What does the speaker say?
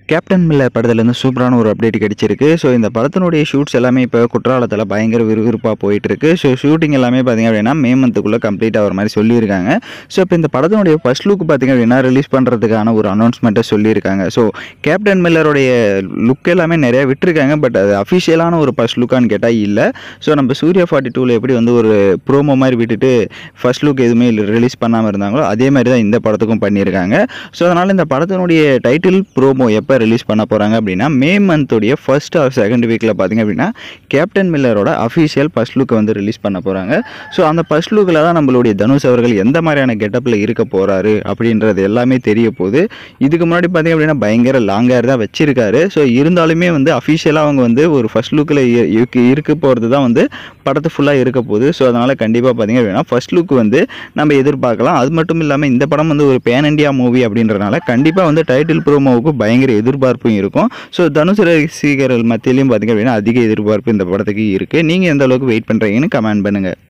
captain Miller படத்துலேருந்து சூப்பரான ஒரு அப்டேட் கிடைச்சிருக்கு ஸோ இந்த படத்தினுடைய ஷூட்ஸ் எல்லாமே இப்போ குற்றாலத்தில் பயங்கர விறுவிறுப்பாக போயிட்டு இருக்கு ஸோ ஷூட்டிங் எல்லாமே பார்த்தீங்க அப்படின்னா மே மந்த்துக்குள்ளே கம்ப்ளீட் ஆகிற மாதிரி சொல்லியிருக்காங்க ஸோ இப்போ இந்த படத்தினுடைய ஃபர்ஸ்ட் லுக் பார்த்தீங்க அப்படின்னா ரிலீஸ் பண்ணுறதுக்கான ஒரு அனௌன்ஸ்மெண்ட்டை சொல்லியிருக்காங்க ஸோ கேப்டன் மில்லருடைய லுக் எல்லாமே நிறைய விட்டுருக்காங்க பட் அது அஃபிஷியலான ஒரு ஃபர்ஸ்ட் லுக்கான்னு கேட்டால் இல்லை ஸோ நம்ம சூர்யா ஃபார்ட்டி டூவில் எப்படி வந்து ஒரு ப்ரோமோ மாதிரி விட்டுட்டு ஃபர்ஸ்ட் லுக் எதுவுமே ரிலீஸ் பண்ணாமல் இருந்தாங்களோ அதே மாதிரி தான் இந்த படத்துக்கும் பண்ணியிருக்காங்க ஸோ அதனால் இந்த படத்தினுடைய டைட்டில் ப்ரோமோ எப்போ ரிலீஸ் பண்ண போகிறாங்க அப்படின்னா மே மந்தோடைய ஃபர்ஸ்ட் ஆர் செகண்ட் வீக்கில் பார்த்தீங்க அப்படின்னா கேப்டன் மில்லரோட அஃபிஷியல் ஃபர்ஸ்ட் லுக்கை வந்து ரிலீஸ் பண்ண போகிறாங்க ஸோ அந்த ஃபர்ஸ்ட் லுக்கில் தான் நம்மளுடைய தனுஷ் அவர்கள் எந்த மாதிரியான கெட்டப்பில் இருக்க போகிறாரு அப்படின்றது எல்லாமே தெரிய போகுது இதுக்கு முன்னாடி பார்த்தீங்க அப்படின்னா பயங்கர லாங் ஹேர் தான் வச்சிருக்காரு ஸோ இருந்தாலுமே வந்து அஃபிஷியலாக அவங்க வந்து ஒரு ஃபர்ஸ்ட் லுக்கில் இருக்கு இருக்க போகிறது தான் வந்து படத்து ஃபுல்லாக இருக்க போகுது ஸோ அதனால் கண்டிப்பாக பார்த்தீங்க அப்படின்னா ஃபர்ஸ்ட் லுக் வந்து நம்ம எதிர்பார்க்கலாம் அது மட்டும் இல்லாமல் இந்த படம் வந்து ஒரு பேன் இண்டியா மூவி அப்படின்றனால கண்டிப்பாக வந்து டைட்டில் ப்ரோமோவுக்கு பயங்கர எதிர்பார்ப்பும் இருக்கும் ஸோ தனுஷ் ரசிகர்கள் மத்தியிலையும் பார்த்தீங்க அப்படின்னா அதிக எதிர்பார்ப்பு இந்த படத்துக்கு இருக்குது நீங்கள் எந்த அளவுக்கு வெயிட் பண்ணுறீங்கன்னு கமெண்ட் பண்ணுங்கள்